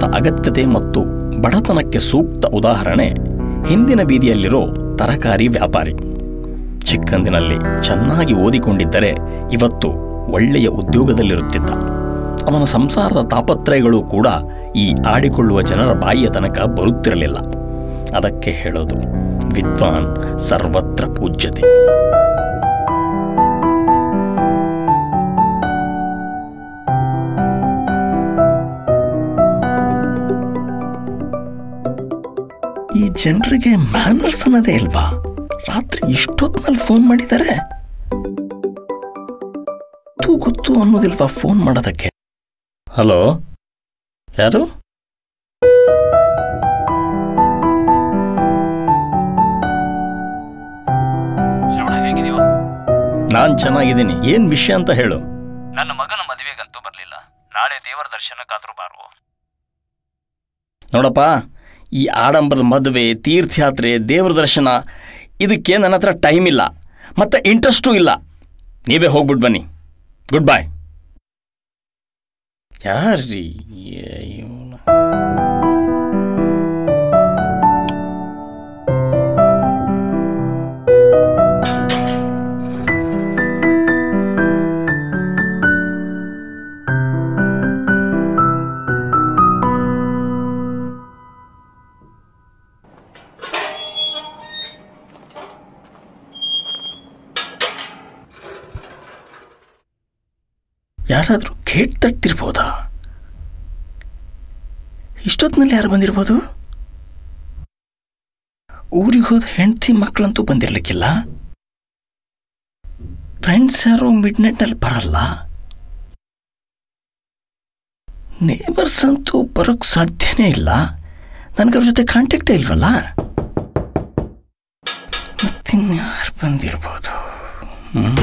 ಜೀವನದ ಅಗತ್ಯತೆ ಮತ್ತು ಬಡತನಕ್ಕೆ ಸೂಕ್ತ ಉದಾಹರಣೆ ಹಿಂದಿನ ಬೀದಿಯಲ್ಲಿರೋ ತರಕಾರಿ ವ್ಯಾಪಾರಿ ಚಿಕ್ಕಂದಿನಲ್ಲಿ ಚೆನ್ನಾಗಿ ಓದಿಕೊಂಡಿದ್ದರೆ ಇವತ್ತು ಒಳ್ಳೆಯ ಉದ್ಯೋಗದಲ್ಲಿರುತ್ತಿದ್ದ ಅವನ ಸಂಸಾರದ ತಾಪತ್ರಯಗಳು ಕೂಡ ಈ ಆಡಿಕೊಳ್ಳುವ ಜನರ ಬಾಯಿಯ ತನಕ ಬರುತ್ತಿರಲಿಲ್ಲ ಅದಕ್ಕೆ ಹೇಳೋದು ವಿದ್ವಾನ್ ಸರ್ವತ್ರ ಪೂಜ್ಯತೆ ಈ ಜನರಿಗೆ ಮ್ಯಾನರ್ಸ್ ಅನ್ನೋದೇ ಇಲ್ವಾ ರಾತ್ರಿ ಇಷ್ಟೊತ್ತಿನಲ್ಲಿ ಫೋನ್ ಮಾಡಿದ್ದಾರೆ ತೂ ಗೊತ್ತು ಅನ್ನೋದಿಲ್ವಾ ಫೋನ್ ಮಾಡೋದಕ್ಕೆ ಹಲೋ ಯಾರು ಶ್ರವಣ ಹೇಗಿದೆಯೋ ನಾನ್ ಚೆನ್ನಾಗಿದ್ದೀನಿ ಏನ್ ವಿಷಯ ಅಂತ ಹೇಳು ನನ್ನ ಮಗನ ಮದುವೆಗಂತೂ ಬರಲಿಲ್ಲ ನಾಳೆ ದೇವರ ದರ್ಶನಕ್ಕಾದ್ರೂ ಬಾರು ನೋಡಪ್ಪ ಈ ಆಡಂಬರದ ಮದುವೆ ತೀರ್ಥಯಾತ್ರೆ ದೇವ್ರ ದರ್ಶನ ಇದಕ್ಕೆ ನನ್ನ ಹತ್ರ ಟೈಮ್ ಇಲ್ಲ ಮತ್ತೆ ಇಂಟ್ರೆಸ್ಟೂ ಇಲ್ಲ ನೀವೇ ಹೋಗ್ಬಿಟ್ಟು ಬನ್ನಿ ಗುಡ್ ಬಾಯ್ ಯಾರ್ರೀ ಇವ್ನು? ಯಾರಾದ್ರೂ ಗೇಟ್ ತಟ್ಟಿರ್ಬೋದಾ ಇಷ್ಟೊತ್ತಿನಲ್ಲಿ ಯಾರು ಬಂದಿರ್ಬೋದು ಊರಿಗೆ ಹೋದ ಹೆಂಡತಿ ಮಕ್ಕಳಂತೂ ಬಂದಿರ್ಲಿಕ್ಕಿಲ್ಲ ಫ್ರೆಂಡ್ಸ್ ಯಾರು ಮಿಡ್ ನೈಟ್ನಲ್ಲಿ ಬರಲ್ಲ ನೇಬರ್ಸ್ ಅಂತೂ ಬರೋಕ್ ಸಾಧ್ಯನೇ ಇಲ್ಲ ನನಗೆ ಅವ್ರ ಜೊತೆ ಕಾಂಟ್ಯಾಕ್ಟೇ ಇಲ್ವಲ್ಲ ಮತ್ತಿನ್ಯಾರು ಬಂದಿರ್ಬೋದು ಹ್ಮ್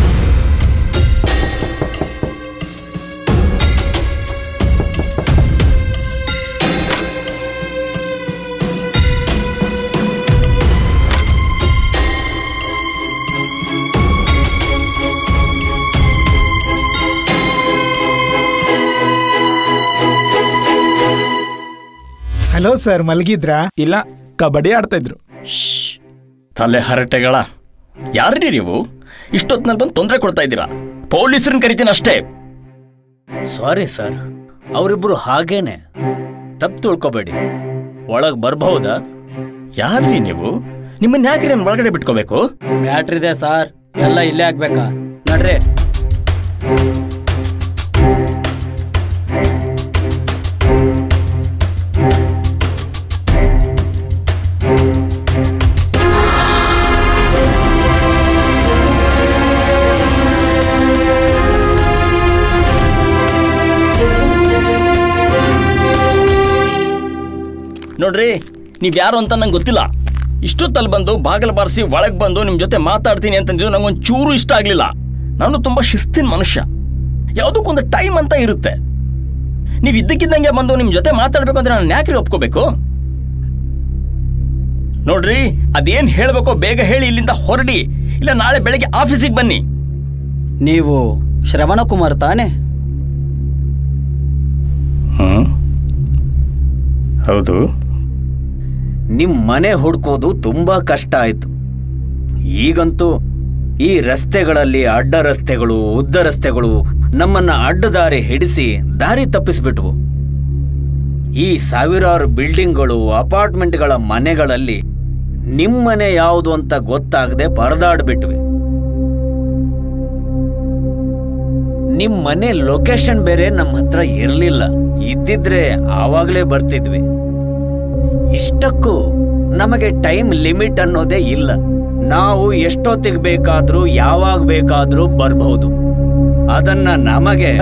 ಹಲೋ ಸರ್ ಮಲಗಿದ್ರಾ ಇಲ್ಲ ಕಬಡ್ಡಿ ಆಡ್ತಾ ಇದ್ರು ತಲೆ ಹರಟೆಗಳ ಯಾರ್ರಿ ನೀವು ಇಷ್ಟೊತ್ತಿನಲ್ಲಿ ಬಂದು ತೊಂದರೆ ಕೊಡ್ತಾ ಇದ್ದೀರಾ ಪೊಲೀಸರನ್ನ ಕರಿತೀನಿ ಅಷ್ಟೇ ಸಾರಿ ಸರ್ ಅವರಿಬ್ರು ಹಾಗೇನೆ ತಪ್ಪು ತಿಳ್ಕೊಬೇಡಿ ಒಳಗ್ ಬರ್ಬಹುದಾ ಯಾರ್ರಿ ನೀವು ನಿಮ್ಮನ್ನ ಯಾಕೆ ನಾನು ಒಳಗಡೆ ಬಿಟ್ಕೋಬೇಕು ಮ್ಯಾಟ್ರ್ ಇದೆ ಸರ್ ಎಲ್ಲ ಇಲ್ಲೇ ಆಗ್ಬೇಕಾ ನಡ್ರಿ ನೋಡ್ರಿ ನೀವ್ ಯಾರು ಅಂತ ನಂಗೆ ಗೊತ್ತಿಲ್ಲ ಇಷ್ಟೊತ್ತಲ್ಲಿ ಬಂದು ಬಾಗಿಲು ಬಾರಿಸಿ ಒಳಗೆ ಬಂದು ನಿಮ್ ಜೊತೆ ಮಾತಾಡ್ತೀನಿ ಅಂತಂದಿದ್ದು ನಂಗೊಂದು ಚೂರು ಇಷ್ಟ ಆಗ್ಲಿಲ್ಲ ನಾನು ತುಂಬಾ ಶಿಸ್ತಿನ ಮನುಷ್ಯ ಯಾವುದಕ್ಕೊಂದು ಟೈಮ್ ಅಂತ ಇರುತ್ತೆ ನೀವು ಇದ್ದಕ್ಕಿದ್ದಂಗೆ ಬಂದು ನಿಮ್ ಜೊತೆ ಮಾತಾಡ್ಬೇಕು ಅಂದ್ರೆ ನಾನು ಯಾಕ್ರಿ ಒಪ್ಕೋಬೇಕು ನೋಡ್ರಿ ಅದೇನ್ ಹೇಳ್ಬೇಕೋ ಬೇಗ ಹೇಳಿ ಇಲ್ಲಿಂದ ಹೊರಡಿ ಇಲ್ಲ ನಾಳೆ ಬೆಳಗ್ಗೆ ಆಫೀಸಿಗೆ ಬನ್ನಿ ನೀವು ಶ್ರವಣಕುಮಾರ್ ತಾನೆ ಹ್ಮ್ ಹೌದು ನಿಮ್ ಮನೆ ಹುಡ್ಕೋದು ತುಂಬಾ ಕಷ್ಟ ಆಯ್ತು ಈಗಂತೂ ಈ ರಸ್ತೆಗಳಲ್ಲಿ ಅಡ್ಡ ರಸ್ತೆಗಳು ಉದ್ದ ರಸ್ತೆಗಳು ನಮ್ಮನ್ನ ಅಡ್ಡದಾರಿ ಹಿಡಿಸಿ ದಾರಿ ತಪ್ಪಿಸ್ಬಿಟ್ವು ಈ ಸಾವಿರಾರು ಬಿಲ್ಡಿಂಗ್ಗಳು ಅಪಾರ್ಟ್ಮೆಂಟ್ಗಳ ಮನೆಗಳಲ್ಲಿ ನಿಮ್ಮನೆ ಯಾವುದು ಅಂತ ಗೊತ್ತಾಗದೆ ಪರದಾಡ್ಬಿಟ್ವಿ ನಿಮ್ ಮನೆ ಲೊಕೇಶನ್ ಬೇರೆ ನಮ್ಮ ಹತ್ರ ಇರ್ಲಿಲ್ಲ ಇದ್ದಿದ್ರೆ ಆವಾಗ್ಲೇ ಬರ್ತಿದ್ವಿ ಇಷ್ಟಕ್ಕೂ ನಮಗೆ ಟೈಮ್ ಲಿಮಿಟ್ ಅನ್ನೋದೇ ಇಲ್ಲ ನಾವು ಎಷ್ಟೊತ್ತಿಗೆ ಬೇಕಾದ್ರೂ ಯಾವಾಗ ಬೇಕಾದ್ರೂ ಬರಬಹುದು ಅದನ್ನ ನಮಗೆ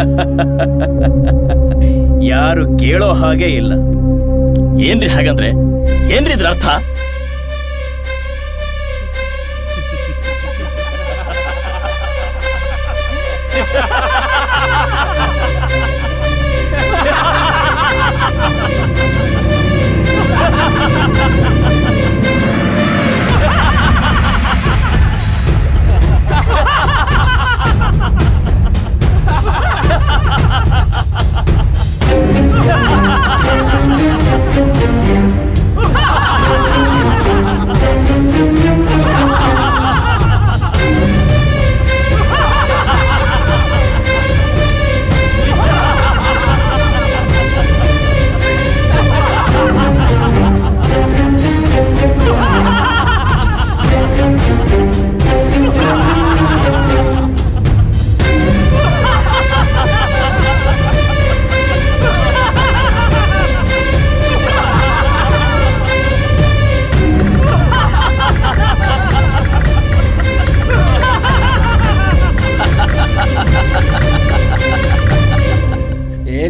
ಯಾರು ಕೇಳೋ ಹಾಗೆ ಇಲ್ಲ ಏನ್ರಿ ಹಾಗಂದ್ರೆ ಏನ್ರಿ ಇದ್ರ ಅರ್ಥ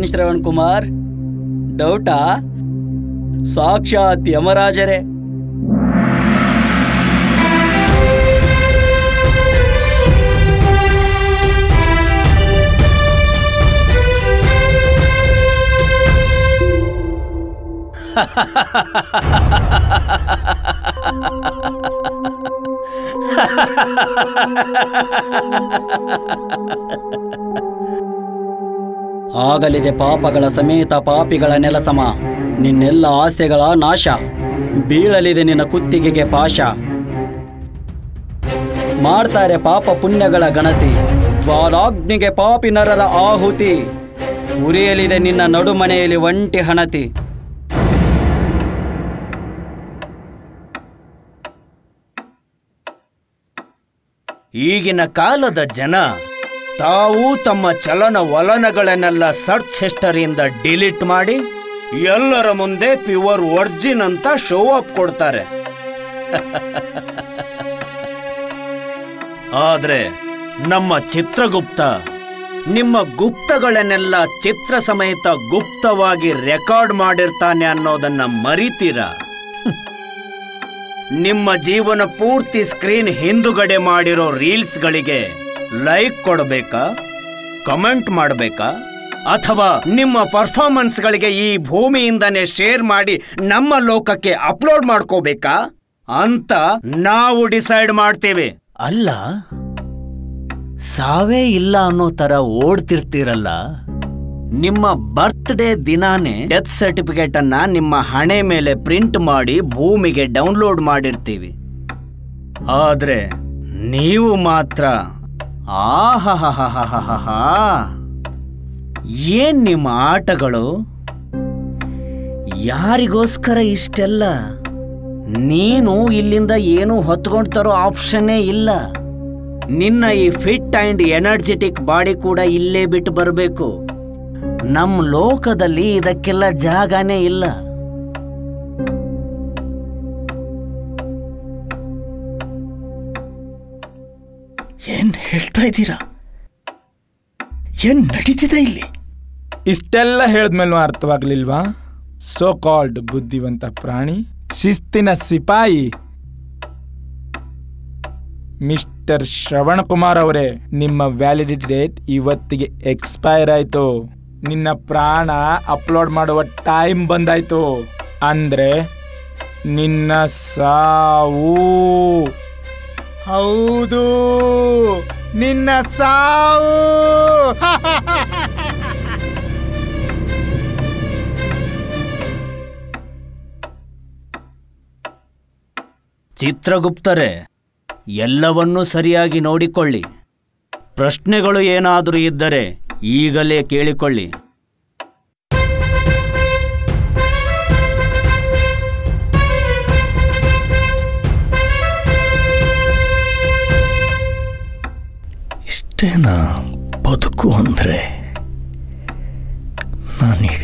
ಶ್ರವಣ್ ಕುಮಾರ್ ಡೌಟಾ ಸಾಕ್ಷಾತ್ ಯಮರಾಜರೇ ಆಗಲಿದೆ ಪಾಪಗಳ ಸಮೇತ ಪಾಪಿಗಳ ನೆಲಸಮ ನಿನ್ನೆಲ್ಲ ಆಸೆಗಳ ನಾಶ ಬೀಳಲಿದೆ ನಿನ್ನ ಕುತ್ತಿಗೆಗೆ ಪಾಶ ಮಾಡ್ತಾರೆ ಪಾಪ ಪುಣ್ಯಗಳ ಗಣತಿ ಜ್ವಾಲಾಗ್ನಿಗೆ ಪಾಪಿ ನರರ ಆಹುತಿ ಉರಿಯಲಿದೆ ನಿನ್ನ ನಡುಮನೆಯಲ್ಲಿ ಒಂಟಿ ಹಣತಿ ಈಗಿನ ಕಾಲದ ಜನ ತಾವು ತಮ್ಮ ಚಲನ ವಲನಗಳನ್ನೆಲ್ಲ ಸರ್ಚ್ ಹಿಸ್ಟರಿಯಿಂದ ಡಿಲೀಟ್ ಮಾಡಿ ಎಲ್ಲರ ಮುಂದೆ ಪ್ಯೂರ್ ಒರ್ಜಿನ್ ಅಂತ ಶೋ ಅಪ್ ಕೊಡ್ತಾರೆ ಆದ್ರೆ ನಮ್ಮ ಚಿತ್ರಗುಪ್ತ ನಿಮ್ಮ ಗುಪ್ತಗಳನ್ನೆಲ್ಲ ಚಿತ್ರ ಸಮೇತ ಗುಪ್ತವಾಗಿ ರೆಕಾರ್ಡ್ ಮಾಡಿರ್ತಾನೆ ಅನ್ನೋದನ್ನ ಮರಿತೀರಾ ನಿಮ್ಮ ಜೀವನ ಪೂರ್ತಿ ಸ್ಕ್ರೀನ್ ಹಿಂದುಗಡೆ ಮಾಡಿರೋ ರೀಲ್ಸ್ಗಳಿಗೆ ಲೈಕ್ ಕೊಡಬೇಕಾ ಕಮೆಂಟ್ ಮಾಡಬೇಕಾ ಅಥವಾ ನಿಮ್ಮ ಪರ್ಫಾರ್ಮೆನ್ಸ್ಗಳಿಗೆ ಈ ಭೂಮಿಯಿಂದನೇ ಶೇರ್ ಮಾಡಿ ನಮ್ಮ ಲೋಕಕ್ಕೆ ಅಪ್ಲೋಡ್ ಮಾಡ್ಕೋಬೇಕಾ ಅಂತ ನಾವು ಡಿಸೈಡ್ ಮಾಡ್ತೇವೆ ಅಲ್ಲ ಸಾವೇ ಇಲ್ಲ ಅನ್ನೋ ತರ ಓಡ್ತಿರ್ತೀರಲ್ಲ ನಿಮ್ಮ ಬರ್ತ್ಡೇ ದಿನಾನೇ ಡೆತ್ ಸರ್ಟಿಫಿಕೇಟ್ ಅನ್ನ ನಿಮ್ಮ ಹಣೆ ಮೇಲೆ ಪ್ರಿಂಟ್ ಮಾಡಿ ಭೂಮಿಗೆ ಡೌನ್ಲೋಡ್ ಮಾಡಿರ್ತೀವಿ ಆದ್ರೆ ನೀವು ಮಾತ್ರ ಆಹಾ ಏನ್ ನಿಮ್ಮ ಆಟಗಳು ಯಾರಿಗೋಸ್ಕರ ಇಷ್ಟೆಲ್ಲ ನೀನು ಇಲ್ಲಿಂದ ಏನು ಹೊತ್ಕೊಂಡ್ ತರೋ ಆಪ್ಷನ್ನೇ ಇಲ್ಲ ನಿನ್ನ ಈ ಫಿಟ್ ಅಂಡ್ ಎನರ್ಜೆಟಿಕ್ ಬಾಡಿ ಕೂಡ ಇಲ್ಲೇ ಬಿಟ್ಟು ಬರಬೇಕು ನಮ್ ಲೋಕದಲ್ಲಿ ಇದಕ್ಕೆಲ್ಲ ಜಾಗನೇ ಇಲ್ಲ ಏನ್ ಹೇಳ್ತಾ ಇದ್ದೀರಾ ಏನ್ ನಡೀತಿದೆ ಇಲ್ಲಿ ಇಷ್ಟೆಲ್ಲ ಹೇಳಿದ್ಮೇಲೂ ಅರ್ಥವಾಗ್ಲಿಲ್ವಾ ಸೋ ಕಾಲ್ಡ್ ಬುದ್ಧಿವಂತ ಪ್ರಾಣಿ ಶಿಸ್ತಿನ ಸಿಪಾಯಿ ಮಿಸ್ಟರ್ ಶ್ರವಣ್ ಕುಮಾರ್ ಅವರೇ ನಿಮ್ಮ ವ್ಯಾಲಿಡಿಟಿ ಡೇಟ್ ಇವತ್ತಿಗೆ ಎಕ್ಸ್ಪೈರ್ ಆಯ್ತು ನಿನ್ನ ಪ್ರಾಣ ಅಪ್ಲೋಡ್ ಮಾಡುವ ಟೈಮ್ ಬಂದಾಯ್ತು ಅಂದ್ರೆ ನಿನ್ನ ಸಾವು ಹೌದು ನಿನ್ನ ಸಾವು ಚಿತ್ರಗುಪ್ತರೇ ಎಲ್ಲವನ್ನೂ ಸರಿಯಾಗಿ ನೋಡಿಕೊಳ್ಳಿ ಪ್ರಶ್ನೆಗಳು ಏನಾದರೂ ಇದ್ದರೆ ಈಗಲೇ ಕೇಳಿಕೊಳ್ಳಿ ಇಷ್ಟೇನಾ ಬದುಕು ಅಂದ್ರೆ ನಾನೀಗ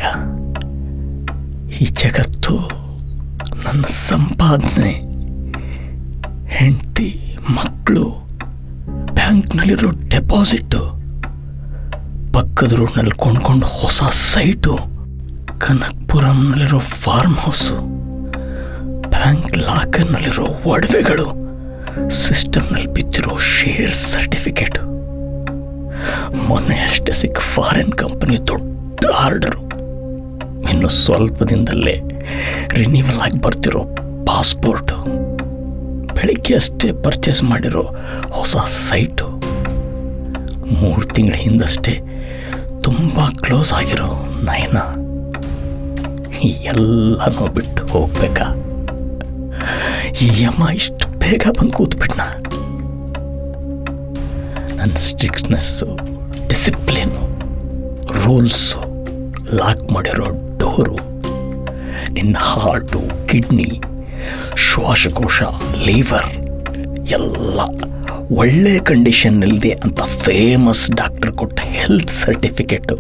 ಈ ಜಗತ್ತು ನನ್ನ ಸಂಪಾದನೆ ಹೆಂಡತಿ ಮಕ್ಕಳು ಬ್ಯಾಂಕ್ನಲ್ಲಿರೋ ಡೆಪಾಸಿಟ್ಟು ಪಕ್ಕದ ರೋಡ್ನಲ್ಲಿ ಕೊಂಡ್ಕೊಂಡು ಹೊಸ ಸೈಟು ಕನಕ್ಪುರಂನಲ್ಲಿರೋ ಫಾರ್ಮ್ ಹೌಸು ಬ್ಯಾಂಕ್ ಲಾಕರ್ನಲ್ಲಿರೋ ಒಡವೆಗಳು ಸಿಸ್ಟಮ್ನಲ್ಲಿ ಬಿದ್ದಿರೋ ಶೇರ್ ಸರ್ಟಿಫಿಕೇಟ್ ಮೊನ್ನೆ ಅಷ್ಟೇ ಸಿಕ್ಕ ಫಾರಿನ್ ಕಂಪನಿ ದೊಡ್ಡ ಆರ್ಡರು ಇನ್ನು ಸ್ವಲ್ಪ ದಿನದಲ್ಲೇ ರಿನ್ಯೂವಲ್ ಆಗಿ ಬರ್ತಿರೋ ಪಾಸ್ಪೋರ್ಟು ಬೆಳಿಗ್ಗೆ ಅಷ್ಟೇ ಪರ್ಚೇಸ್ ಮಾಡಿರೋ ಹೊಸ ಸೈಟು ಮೂರು ತಿಂಗಳ ಹಿಂದಷ್ಟೇ ತುಂಬ ಕ್ಲೋಸ್ ಆಗಿರೋ ನಯನ ಈ ಎಲ್ಲನೂ ಬಿಟ್ಟು ಹೋಗ್ಬೇಕಾ ಈ ಯಮ ಇಷ್ಟು ಬೇಗ ಬಂದು ಕೂತ್ಬಿಟ್ನ ನನ್ನ ಸ್ಟ್ರಿಕ್ಟ್ನೆಸ್ಸು ಡಿಸಿಪ್ಲಿನು ರೂಲ್ಸು ಲಾಕ್ ಮಾಡಿರೋ ಡೋರು ನಿನ್ನ ಹಾರ್ಟು ಕಿಡ್ನಿ ಶ್ವಾಸಕೋಶ ಲಿವರ್ ಎಲ್ಲ ಒಳ್ಳೆ ಕಂಡೀಷನ್ನಲ್ಲಿದೆ ಅಂತ ಫೇಮಸ್ ಡಾಕ್ಟರ್ ಕೊಟ್ಟ ಹೆಲ್ತ್ ಸರ್ಟಿಫಿಕೇಟು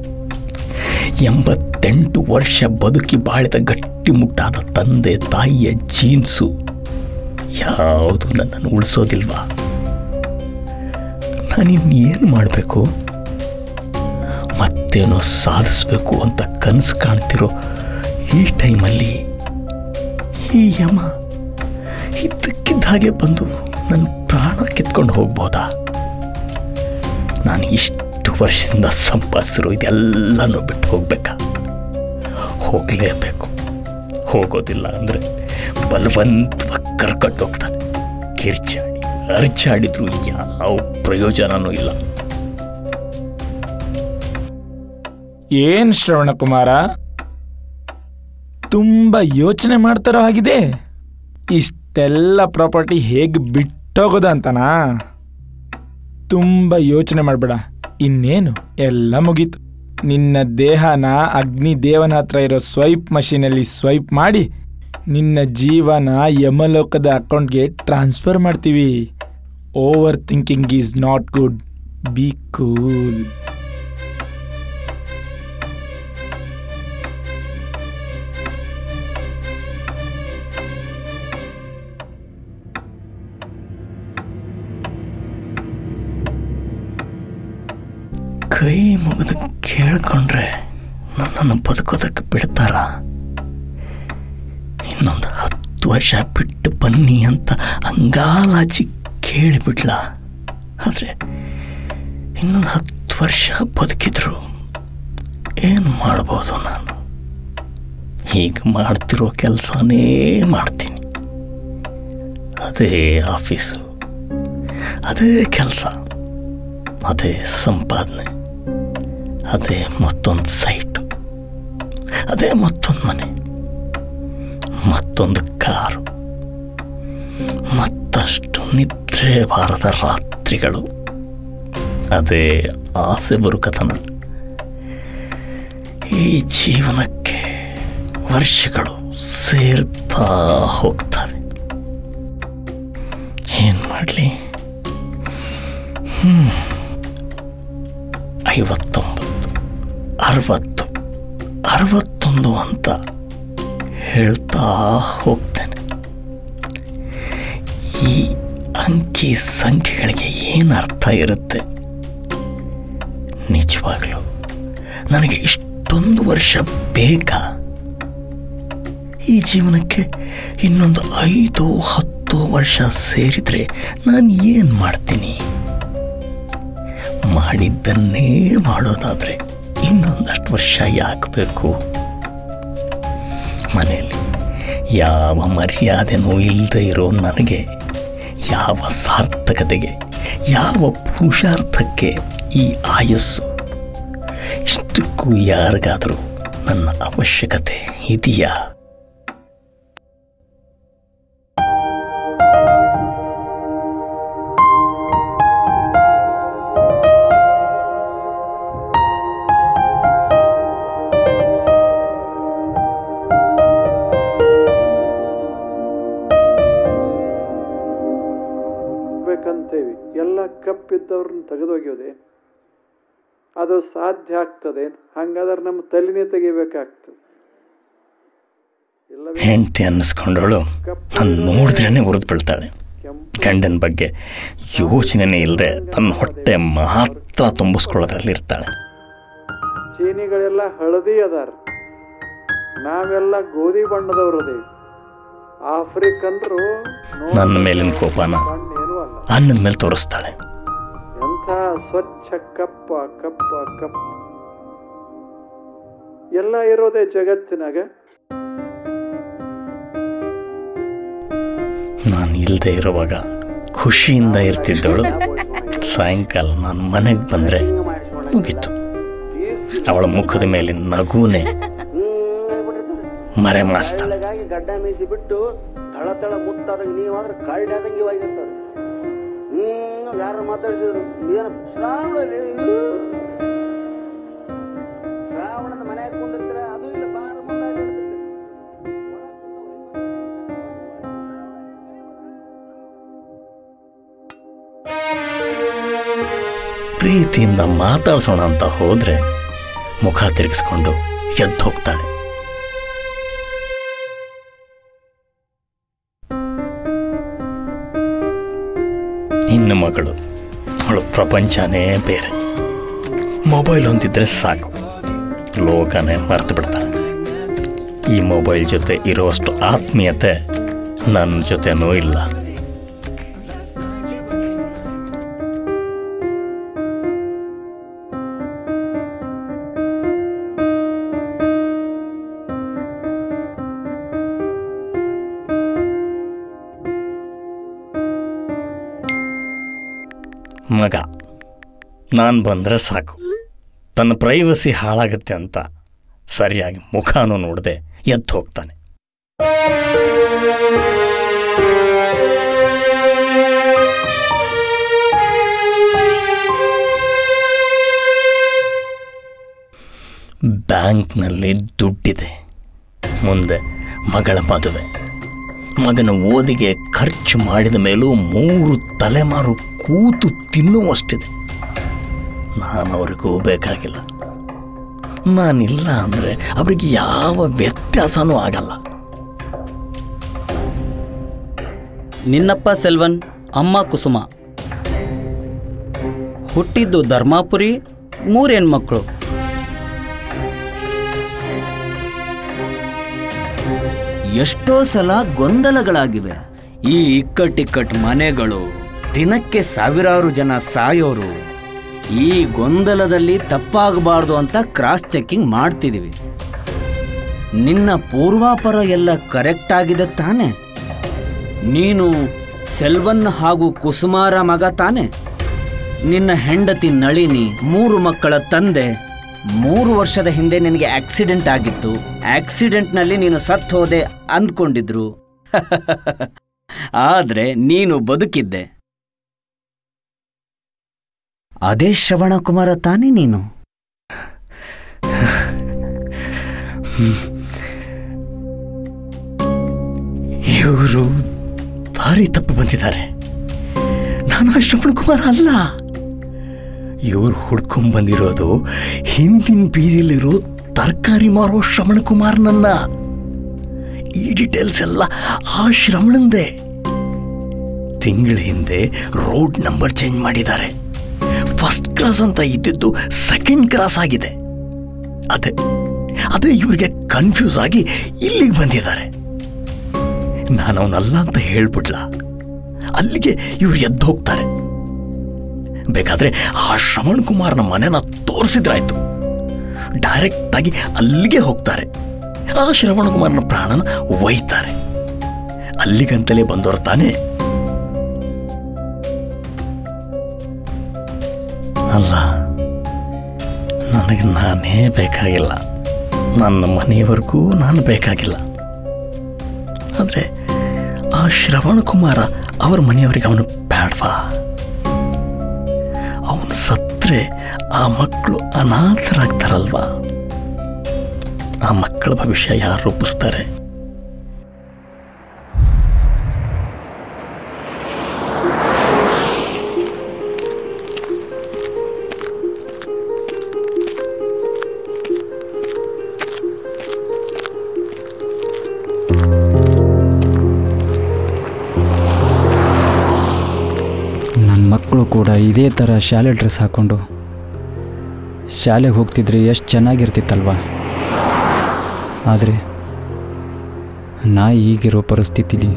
ಎಂಬತ್ತೆಂಟು ವರ್ಷ ಬದುಕಿ ಬಾಳಿದ ಗಟ್ಟಿಮುಟ್ಟಾದ ತಂದೆ ತಾಯಿಯ ಜೀನ್ಸು ಯಾವುದು ನನ್ನನ್ನು ಉಳಿಸೋದಿಲ್ವಾ ನಾನಿನ್ನೇನು ಮಾಡಬೇಕು ಮತ್ತೇನೋ ಸಾಧಿಸಬೇಕು ಅಂತ ಕನಸು ಕಾಣ್ತಿರೋ ಈ ಟೈಮಲ್ಲಿ ಈ ಯಮ ಇದ್ದಕ್ಕಿದ್ದ ಹಾಗೆ ಬಂದು ನನ್ನ ಪ್ರಾಣ ಕಿತ್ಕೊಂಡು ಹೋಗ್ಬೋದಾ ನಾನು ಇಷ್ಟು ವರ್ಷದಿಂದ ಸಂಪಾದಿಸಿರೋ ಇದೆಲ್ಲನೂ ಬಿಟ್ಟು ಹೋಗ್ಬೇಕಾ ಹೋಗಲೇಬೇಕು ಹೋಗೋದಿಲ್ಲ ಅಂದರೆ ಬಲವಂತವಾಗಿ ಕರ್ಕೊಂಡು ಹೋಗ್ತಾನೆ ಕಿರ್ಚಾಡಿ ಅರ್ಚಾಡಿದ್ರು ಯಾವ ಪ್ರಯೋಜನನೂ ಇಲ್ಲ ಏನ್ ಶ್ರವಣ ಕುಮಾರ ತುಂಬಾ ಯೋಚನೆ ಮಾಡ್ತಾರೋ ಹಾಗಿದೆ ಇಷ್ಟೆಲ್ಲ ಪ್ರಾಪರ್ಟಿ ಹೇಗೆ ಬಿಟ್ಟೋಗೋದು ಅಂತನಾ ತುಂಬಾ ಯೋಚನೆ ಮಾಡಬೇಡ ಇನ್ನೇನು ಎಲ್ಲ ಮುಗೀತು ನಿನ್ನ ದೇಹನ ಅಗ್ನಿ ದೇವನ ಹತ್ರ ಇರೋ ಸ್ವೈಪ್ ಮಷೀನಲ್ಲಿ ಸ್ವೈಪ್ ಮಾಡಿ ನಿನ್ನ ಜೀವನ ಯಮಲೋಕದ ಅಕೌಂಟ್ಗೆ ಟ್ರಾನ್ಸ್ಫರ್ ಮಾಡ್ತೀವಿ over thinking is not good be cool ಕೈ ಮುಗಿದು ಕೇಳ್ಕೊಂಡ್ರೆ ನನ್ನನ್ನು ಬದುಕೋದಕ್ಕೆ ಬಿಡ್ತಾರ ಇನ್ನೊಂದು ಹತ್ತು ವರ್ಷ ಬಿಟ್ಟು ಬನ್ನಿ ಅಂತ ಅಂಗಾಲಾಚಿ ಕೇಳಿಬಿಡ್ಲ ಆದ್ರೆ ಇನ್ನೊಂದು ಹತ್ತು ವರ್ಷ ಬದುಕಿದ್ರು ಏನು ಮಾಡ್ಬೋದು ನಾನು ಹೀಗೆ ಮಾಡ್ತಿರೋ ಕೆಲಸನೇ ಮಾಡ್ತೀನಿ ಅದೇ ಆಫೀಸು ಅದೇ ಕೆಲಸ ಅದೇ ಸಂಪಾದನೆ ಅದೇ ಮತ್ತೊಂದು ಸೈಟು ಅದೇ ಮತ್ತೊಂದು ಮನೆ ಮತ್ತೊಂದು ಕಾರು ಮತ್ತಷ್ಟು ನಿದ್ರೆ ಬಾರದ ರಾತ್ರಿಗಳು ಅದೇ ಆಸೆ ಬರುಕತನ ಈ ಜೀವನಕ್ಕೆ ವರ್ಷಗಳು ಸೇರ್ತಾ ಹೋಗ್ತವೆ ಏನ್ ಮಾಡಲಿ ಹ್ಮ್ ಐವತ್ತೊಂಬತ್ತು ಅರವತ್ತು ಅರವತ್ತೊಂದು ಅಂತ ಹೇಳ್ತಾ ಹೋಗ್ತೇನೆ ಈ ಅಂಕಿ ಸಂಖ್ಯೆಗಳಿಗೆ ಏನು ಅರ್ಥ ಇರುತ್ತೆ ನಿಜವಾಗ್ಲೂ ನನಗೆ ಇಷ್ಟೊಂದು ವರ್ಷ ಬೇಕಾ ಈ ಜೀವನಕ್ಕೆ ಇನ್ನೊಂದು ಐದು ಹತ್ತು ವರ್ಷ ಸೇರಿದ್ರೆ ನಾನು ಏನು ಮಾಡ್ತೀನಿ ಮಾಡಿದ್ದನ್ನೇ ಮಾಡೋದಾದ್ರೆ ಇನ್ನೊಂದಷ್ಟು ವರ್ಷ ಯಾಕೆ ಬೇಕು ಮನೆಯಲ್ಲಿ ಯಾವ ಮರ್ಯಾದೆನೂ ಇಲ್ಲದೆ ಇರೋ ನನಗೆ ಯಾವ ಸಾರ್ಥಕತೆಗೆ ಯಾವ ಪುರುಷಾರ್ಥಕ್ಕೆ ಈ ಆಯಸ್ಸು ಇಷ್ಟಕ್ಕೂ ಯಾರಿಗಾದರೂ ನನ್ನ ಅವಶ್ಯಕತೆ ಇದೆಯಾ ಬೇಕಂತೇವಿ ಎಲ್ಲ ಕಪ್ಪಿದ್ದವ್ರನ್ನ ತೆಗೆದೊಗೆಯೋದೆ ಅದು ಸಾಧ್ಯ ಆಗ್ತದೆ ಹಂಗಾದ್ರೆ ನಮ್ಮ ತಲೆನೇ ತೆಗಿಬೇಕಾಗ್ತದೆ ಇಲ್ಲವೇ ಹೆಂಡತಿ ಅನ್ನಿಸ್ಕೊಂಡವಳು ನಾನು ನೋಡಿದ್ರೇನೆ ಉರಿದು ಬೀಳ್ತಾಳೆ ಕೆಂಪು ಗಂಡನ ಬಗ್ಗೆ ಯೋಚನೆನೇ ಇಲ್ಲದೆ ತನ್ನ ಹೊಟ್ಟೆ ಮಾತ್ರ ತುಂಬಿಸ್ಕೊಳ್ಳೋದ್ರಲ್ಲಿ ಇರ್ತಾಳೆ ಚೀನಿಗಳೆಲ್ಲ ಹಳದಿ ಅದಾರ ನಾವೆಲ್ಲ ಗೋಧಿ ಬಣ್ಣದವ್ರು ಅದೇವಿ ಆಫ್ರಿಕನ್ರು ನೋಡ್- ನನ್ನ ಮೇಲಿನ ಕೋಪನ ಬಣ್ಣ ಏನೂ ಅಲ್ಲ ಅನ್ನದ ಮೇಲೆ ತೋರಿಸ್ತಾಳೆ ಎಂಥ ಸ್ವಚ್ಛ ಕಪ್ಪ ಕಪ್ಪ ಕಪ್ಪ ಎಲ್ಲ ಇರೋದೇ ಜಗತ್ತಿನಾಗ ನಾನು ಇಲ್ಲದೆ ಇರುವಾಗ ಖುಷಿಯಿಂದ ಇರ್ತಿದ್ದವಳು ಸಾಯಂಕಾಲ ನಾನು ಮನೆಗೆ ಬಂದ್ರೆ ಮುಗೀತು ಅವಳ ಮುಖದ ಮೇಲೆ ನಗುನೆ ಮರೆ ಮಾಸ್ತಾಳೆ ಬೆಳ್ಳಗಾಗಿ ಗಡ್ಡ ಮೀಸಿ ಬಿಟ್ಟು ತಳ ತಳ ಮುತ್ತಾದಂಗೆ ನೀವಾದ್ರೆ ಕಳ್ಳಿ ಆದಂಗೆ ಇವಾಗಿರ್ತಾರೆ ಹ್ಮ್ ಯಾರು ಮಾತಾಡ್ಸಿದ್ರು ಏನು ಶ್ರಾವಣದಲ್ಲಿ ಶ್ರಾವಣದ ಮನ್ಯಾಗ ಕುಂದಿರ್ತಾರೆ ಅದು ಇಲ್ಲ ಬಾರ ಪ್ರೀತಿಯಿಂದ ಮಾತಾಡ್ಸೋಣ ಅಂತ ಹೋದ್ರೆ ಮುಖ ತಿರುಗಿಸ್ಕೊಂಡು ಎದ್ದು ಹೋಗ್ತಾಳೆ ಇನ್ನು ಮಗಳು ಅವಳ ಪ್ರಪಂಚನೇ ಬೇರೆ ಮೊಬೈಲ್ ಹೊಂದಿದ್ರೆ ಸಾಕು ಲೋಕನೇ ಮರ್ತು ಬಿಡ್ತಾನೆ ಈ ಮೊಬೈಲ್ ಜೊತೆ ಇರುವಷ್ಟು ಆತ್ಮೀಯತೆ ನನ್ನ ಜೊತೆನೂ ಇಲ್ಲ ಮಗ ನಾನು ಬಂದರೆ ಸಾಕು ತನ್ನ ಪ್ರೈವಸಿ ಹಾಳಾಗುತ್ತೆ ಅಂತ ಸರಿಯಾಗಿ ಮುಖನೂ ನೋಡದೆ ಎದ್ದು ಹೋಗ್ತಾನೆ ಬ್ಯಾಂಕ್ನಲ್ಲಿ ದುಡ್ಡಿದೆ ಮುಂದೆ ಮಗಳ ಮದುವೆ ಮಗನ ಓದಿಗೆ ಖರ್ಚು ಮಾಡಿದ ಮೇಲೂ ಮೂರು ತಲೆಮಾರು ಕೂತು ತಿನ್ನುವಷ್ಟಿದೆ ನಾನು ಅವ್ರಿಗೂ ಬೇಕಾಗಿಲ್ಲ ನಾನಿಲ್ಲ ಅಂದರೆ ಅವರಿಗೆ ಯಾವ ವ್ಯತ್ಯಾಸನೂ ಆಗಲ್ಲ ನಿನ್ನಪ್ಪ ಸೆಲ್ವನ್ ಅಮ್ಮ ಕುಸುಮ ಹುಟ್ಟಿದ್ದು ಧರ್ಮಾಪುರಿ ಮೂರು ಹೆಣ್ಮಕ್ಳು ಎಷ್ಟೋ ಸಲ ಗೊಂದಲಗಳಾಗಿವೆ ಈ ಇಕ್ಕಟ್ಟಿಕ್ಕಟ್ ಮನೆಗಳು ದಿನಕ್ಕೆ ಸಾವಿರಾರು ಜನ ಸಾಯೋರು ಈ ಗೊಂದಲದಲ್ಲಿ ತಪ್ಪಾಗಬಾರ್ದು ಅಂತ ಕ್ರಾಸ್ ಚೆಕಿಂಗ್ ಮಾಡ್ತಿದೀವಿ ನಿನ್ನ ಪೂರ್ವಾಪರ ಎಲ್ಲ ಕರೆಕ್ಟ್ ಆಗಿದೆ ತಾನೆ ನೀನು ಸೆಲ್ವನ್ ಹಾಗೂ ಕುಸುಮಾರ ಮಗ ತಾನೆ ನಿನ್ನ ಹೆಂಡತಿ ನಳಿನಿ ಮೂರು ಮಕ್ಕಳ ತಂದೆ ಮೂರು ವರ್ಷದ ಹಿಂದೆ ನಿನಗೆ ಆಕ್ಸಿಡೆಂಟ್ ಆಗಿತ್ತು ಆಕ್ಸಿಡೆಂಟ್ನಲ್ಲಿ ನೀನು ಸತ್ತು ಹೋದೆ ಅಂದ್ಕೊಂಡಿದ್ರು ಆದ್ರೆ ನೀನು ಬದುಕಿದ್ದೆ ಅದೇ ಶ್ರವಣಕುಮಾರ ತಾನೇ ನೀನು ಇವರು ಭಾರಿ ತಪ್ಪು ಬಂದಿದ್ದಾರೆ ನಾನು ಆ ಶ್ರವಣ್ ಕುಮಾರ್ ಅಲ್ಲ ಇವ್ರು ಹುಡ್ಕೊಂಡ್ ಬಂದಿರೋದು ಹಿಂದಿನ ಬೀದಿಲಿರೋ ತರಕಾರಿ ಮಾರೋ ಶ್ರವಣ್ ಕುಮಾರ್ನನ್ನ ಈ ಡೀಟೇಲ್ಸ್ ಎಲ್ಲ ಆ ಶ್ರವಣಂದೇ ತಿಂಗಳ ಹಿಂದೆ ರೋಡ್ ನಂಬರ್ ಚೇಂಜ್ ಮಾಡಿದ್ದಾರೆ ಫಸ್ಟ್ ಕ್ರಾಸ್ ಅಂತ ಇದ್ದಿದ್ದು ಸೆಕೆಂಡ್ ಕ್ರಾಸ್ ಆಗಿದೆ ಅದೇ ಅದೇ ಇವ್ರಿಗೆ ಕನ್ಫ್ಯೂಸ್ ಆಗಿ ಇಲ್ಲಿಗೆ ಬಂದಿದ್ದಾರೆ ನಾನು ಅವನಲ್ಲ ಅಂತ ಹೇಳ್ಬಿಡ್ಲ ಅಲ್ಲಿಗೆ ಇವ್ರು ಎದ್ದು ಹೋಗ್ತಾರೆ ಬೇಕಾದ್ರೆ ಆ ಶ್ರವಣ್ ಕುಮಾರ್ನ ಮನೆನ ತೋರಿಸಿದ್ರಾಯ್ತು ಡೈರೆಕ್ಟ್ ಆಗಿ ಅಲ್ಲಿಗೆ ಹೋಗ್ತಾರೆ ಆ ಶ್ರವಣ್ ಕುಮಾರ್ನ ಪ್ರಾಣನ ಒಯ್ತಾರೆ ಅಲ್ಲಿಗಂತಲೇ ಬಂದವರು ತಾನೇ ಅಲ್ಲ ನನಗೆ ನಾನೇ ಬೇಕಾಗಿಲ್ಲ ನನ್ನ ಮನೆಯವರೆಗೂ ನಾನು ಬೇಕಾಗಿಲ್ಲ ಆದರೆ ಆ ಶ್ರವಣ ಕುಮಾರ ಅವ್ರ ಮನೆಯವರಿಗೆ ಅವನು ಬೇಡವಾ ಅವನು ಸತ್ರೆ ಆ ಮಕ್ಕಳು ಅನಾಥರಾಗ್ತಾರಲ್ವಾ ಆ ಮಕ್ಕಳ ಭವಿಷ್ಯ ಯಾರು ರೂಪಿಸ್ತಾರೆ ನನ್ನ ಮಕ್ಕಳು ಕೂಡ ಇದೇ ಥರ ಶಾಲೆ ಡ್ರೆಸ್ ಹಾಕ್ಕೊಂಡು ಶಾಲೆಗೆ ಹೋಗ್ತಿದ್ರೆ ಎಷ್ಟು ಚೆನ್ನಾಗಿರ್ತಿತ್ತಲ್ವಾ ಆದರೆ ನಾ ಈಗಿರೋ ಪರಿಸ್ಥಿತಿಲಿ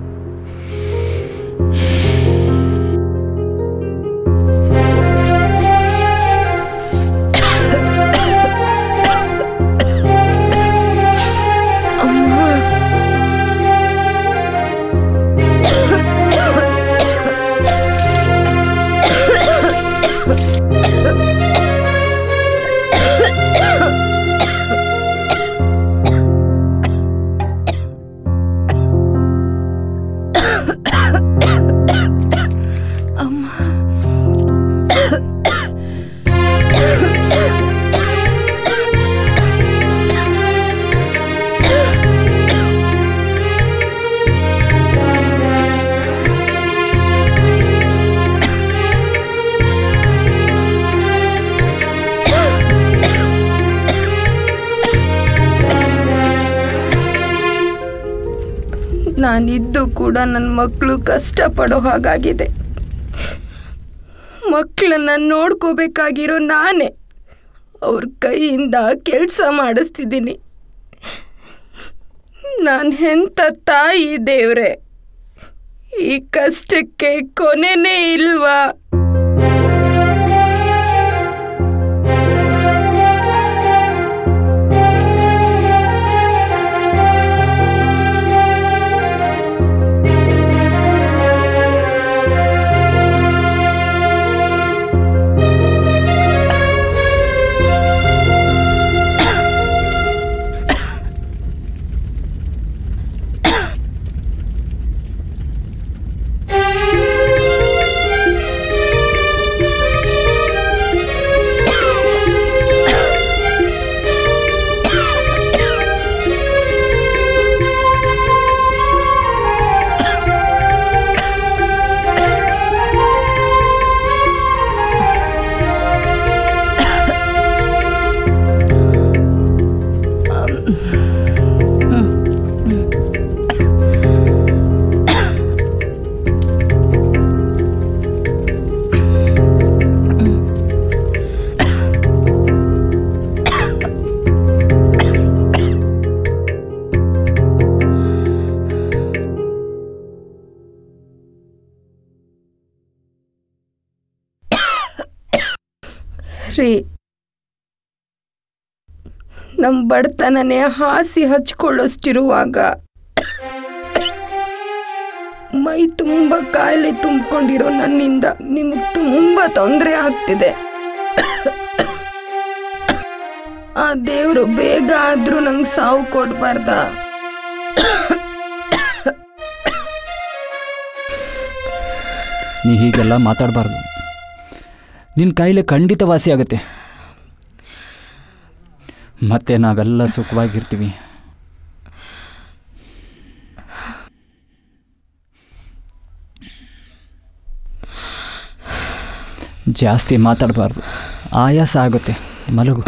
ನಾನಿದ್ದು ಕೂಡ ನನ್ನ ಮಕ್ಕಳು ಕಷ್ಟಪಡೋ ಹಾಗಾಗಿದೆ ಮಕ್ಕಳನ್ನ ನೋಡ್ಕೋಬೇಕಾಗಿರೋ ನಾನೇ ಅವ್ರ ಕೈಯಿಂದ ಕೆಲಸ ಮಾಡಿಸ್ತಿದ್ದೀನಿ ನಾನು ಎಂಥ ತಾಯಿ ದೇವ್ರೆ ಈ ಕಷ್ಟಕ್ಕೆ ಕೊನೆನೇ ಇಲ್ವಾ ರೀ ನಮ್ ಬಡತನನೇ ಹಾಸಿ ಹಚ್ಕೊಳ್ಳೋಷ್ಟಿರುವಾಗ ಮೈ ತುಂಬ ಕಾಯಿಲೆ ತುಂಬಿಕೊಂಡಿರೋ ನನ್ನಿಂದ ನಿಮಗೆ ತುಂಬಾ ತೊಂದರೆ ಆಗ್ತಿದೆ ಆ ದೇವ್ರು ಬೇಗ ಆದ್ರೂ ನಂಗೆ ಸಾವು ಕೊಡ್ಬಾರ್ದ ನೀ ಹೀಗೆಲ್ಲ ಮಾತಾಡಬಾರ್ದು ನಿನ್ನ ಕಾಯಿಲೆ ಖಂಡಿತ ವಾಸಿ ಆಗುತ್ತೆ ಮತ್ತೆ ನಾವೆಲ್ಲ ಸುಖವಾಗಿರ್ತೀವಿ ಜಾಸ್ತಿ ಮಾತಾಡಬಾರ್ದು ಆಯಾಸ ಆಗುತ್ತೆ ಮಲಗು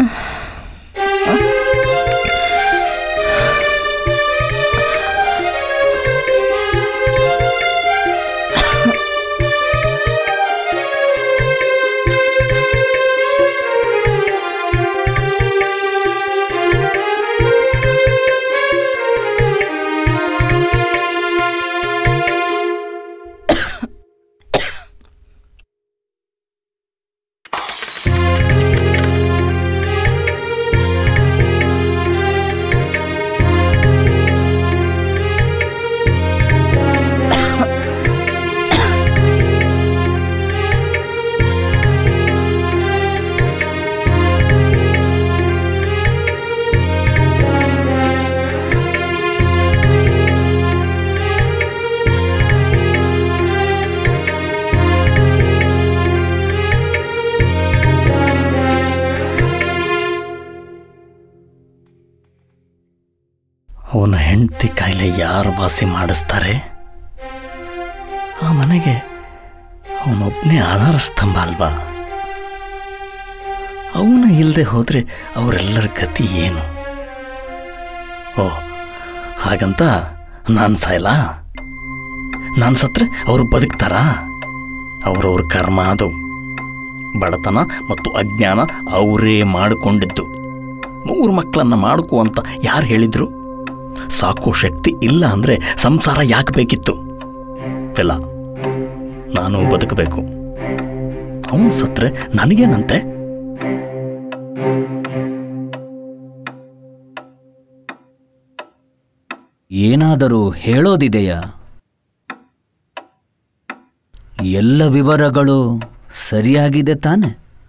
ಅವನ ಹೆಂಡತಿ ಕಾಯಿಲೆ ಯಾರು ವಾಸಿ ಮಾಡಿಸ್ತಾರೆ ಆ ಮನೆಗೆ ಅವನೊಬ್ಬನೇ ಆಧಾರ ಸ್ತಂಭ ಅಲ್ವಾ ಅವನ ಇಲ್ಲದೆ ಹೋದ್ರೆ ಅವರೆಲ್ಲರ ಗತಿ ಏನು ಓ ಹಾಗಂತ ನಾನು ಸಾಯಲ್ಲ ನಾನು ಸತ್ರೆ ಅವರು ಬದುಕ್ತಾರಾ ಅವರವ್ರ ಕರ್ಮ ಅದು ಬಡತನ ಮತ್ತು ಅಜ್ಞಾನ ಅವರೇ ಮಾಡಿಕೊಂಡಿದ್ದು ಮೂರು ಮಕ್ಕಳನ್ನ ಮಾಡ್ಕೋ ಅಂತ ಯಾರು ಹೇಳಿದ್ರು ಸಾಕೋ ಶಕ್ತಿ ಇಲ್ಲ ಅಂದ್ರೆ ಸಂಸಾರ ಯಾಕೆ ಬೇಕಿತ್ತು ಇಲ್ಲ ನಾನು ಬದುಕಬೇಕು ಅವನು ಸತ್ರೆ ನನಗೇನಂತೆ ಏನಾದರೂ ಹೇಳೋದಿದೆಯಾ ಎಲ್ಲ ವಿವರಗಳು ಸರಿಯಾಗಿದೆ ತಾನೆ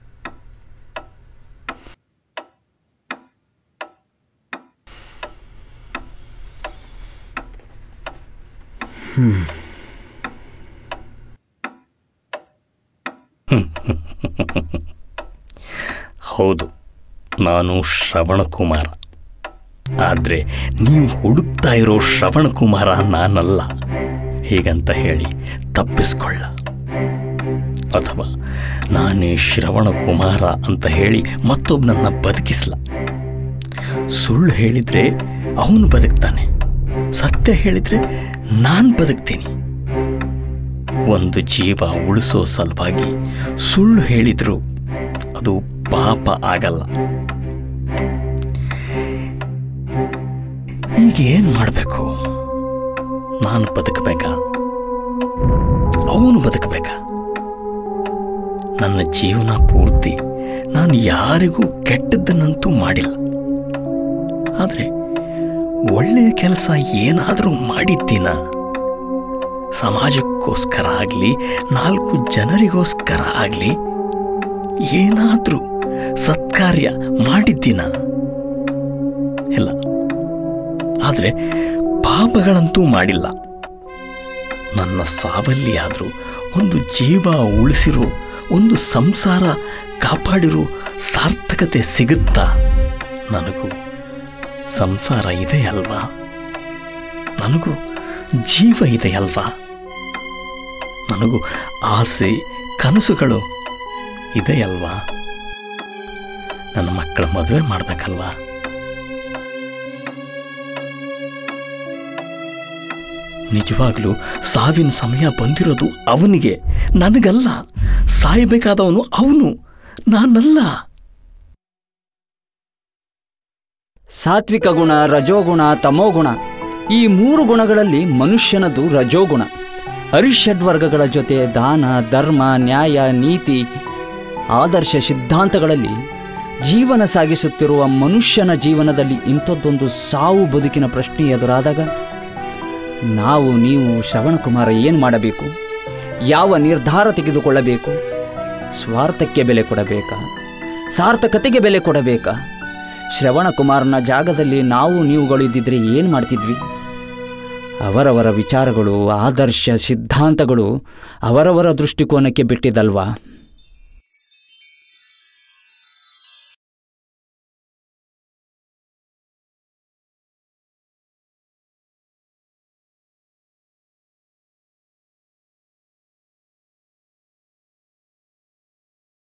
ಹ್ಮ್ ಹೌದು ನಾನು ಶ್ರವಣಕುಮಾರ ಆದ್ರೆ ನೀವು ಹುಡುಕ್ತಾ ಇರೋ ಶ್ರವಣಕುಮಾರ ನಾನಲ್ಲ ಹೀಗಂತ ಹೇಳಿ ತಪ್ಪಿಸ್ಕೊಳ್ಳ ಅಥವಾ ನಾನೇ ಶ್ರವಣಕುಮಾರ ಅಂತ ಹೇಳಿ ಮತ್ತೊಬ್ಬನನ್ನ ಬದುಕಿಸ್ಲ ಸುಳ್ಳು ಹೇಳಿದ್ರೆ ಅವನು ಬದುಕ್ತಾನೆ ಸತ್ಯ ಹೇಳಿದ್ರೆ ನಾನ್ ಬದುಕ್ತೀನಿ ಒಂದು ಜೀವ ಉಳಿಸೋ ಸಲುವಾಗಿ ಸುಳ್ಳು ಹೇಳಿದ್ರು ಅದು ಪಾಪ ಆಗಲ್ಲ ಈಗ ಏನ್ ಮಾಡಬೇಕು ನಾನು ಬದುಕಬೇಕಾ ಅವನು ಬದುಕಬೇಕಾ ನನ್ನ ಜೀವನ ಪೂರ್ತಿ ನಾನು ಯಾರಿಗೂ ಕೆಟ್ಟದ್ದನ್ನಂತೂ ಮಾಡಿಲ್ಲ ಆದರೆ ಒಳ್ಳೆಯ ಕೆಲಸ ಏನಾದರೂ ಮಾಡಿದ್ದೀನ ಸಮಾಜಕ್ಕೋಸ್ಕರ ಆಗಲಿ ನಾಲ್ಕು ಜನರಿಗೋಸ್ಕರ ಆಗಲಿ ಏನಾದರೂ ಸತ್ಕಾರ್ಯ ಮಾಡಿದ್ದೀನ ಇಲ್ಲ ಆದರೆ ಪಾಪಗಳಂತೂ ಮಾಡಿಲ್ಲ ನನ್ನ ಸಾವಲ್ಲಿ ಆದರೂ ಒಂದು ಜೀವ ಉಳಿಸಿರೋ ಒಂದು ಸಂಸಾರ ಕಾಪಾಡಿರೋ ಸಾರ್ಥಕತೆ ಸಿಗುತ್ತಾ ನನಗೂ ಸಂಸಾರ ಇದೆ ಅಲ್ವಾ ನನಗೂ ಜೀವ ಇದೆ ಅಲ್ವಾ ನನಗೂ ಆಸೆ ಕನಸುಗಳು ಇದೆ ಅಲ್ವಾ ನನ್ನ ಮಕ್ಕಳ ಮದುವೆ ಮಾಡ್ಬೇಕಲ್ವಾ ನಿಜವಾಗ್ಲೂ ಸಾವಿನ ಸಮಯ ಬಂದಿರೋದು ಅವನಿಗೆ ನನಗಲ್ಲ ಸಾಯಬೇಕಾದವನು ಅವನು ನಾನಲ್ಲ ಸಾತ್ವಿಕ ಗುಣ ರಜೋಗುಣ ತಮೋಗುಣ ಈ ಮೂರು ಗುಣಗಳಲ್ಲಿ ಮನುಷ್ಯನದು ರಜೋಗುಣ ಅರಿಷಡ್ವರ್ಗಗಳ ಜೊತೆ ದಾನ ಧರ್ಮ ನ್ಯಾಯ ನೀತಿ ಆದರ್ಶ ಸಿದ್ಧಾಂತಗಳಲ್ಲಿ ಜೀವನ ಸಾಗಿಸುತ್ತಿರುವ ಮನುಷ್ಯನ ಜೀವನದಲ್ಲಿ ಇಂಥದ್ದೊಂದು ಸಾವು ಬದುಕಿನ ಪ್ರಶ್ನೆ ಎದುರಾದಾಗ ನಾವು ನೀವು ಶ್ರವಣಕುಮಾರ ಏನು ಮಾಡಬೇಕು ಯಾವ ನಿರ್ಧಾರ ತೆಗೆದುಕೊಳ್ಳಬೇಕು ಸ್ವಾರ್ಥಕ್ಕೆ ಬೆಲೆ ಕೊಡಬೇಕಾ ಸಾರ್ಥಕತೆಗೆ ಬೆಲೆ ಕೊಡಬೇಕಾ ಶ್ರವಣಕುಮಾರನ ಜಾಗದಲ್ಲಿ ನಾವು ನೀವುಗಳಿದ್ದಿದ್ರೆ ಏನು ಮಾಡ್ತಿದ್ವಿ ಅವರವರ ವಿಚಾರಗಳು ಆದರ್ಶ ಸಿದ್ಧಾಂತಗಳು ಅವರವರ ದೃಷ್ಟಿಕೋನಕ್ಕೆ ಬಿಟ್ಟಿದ್ದಲ್ವಾ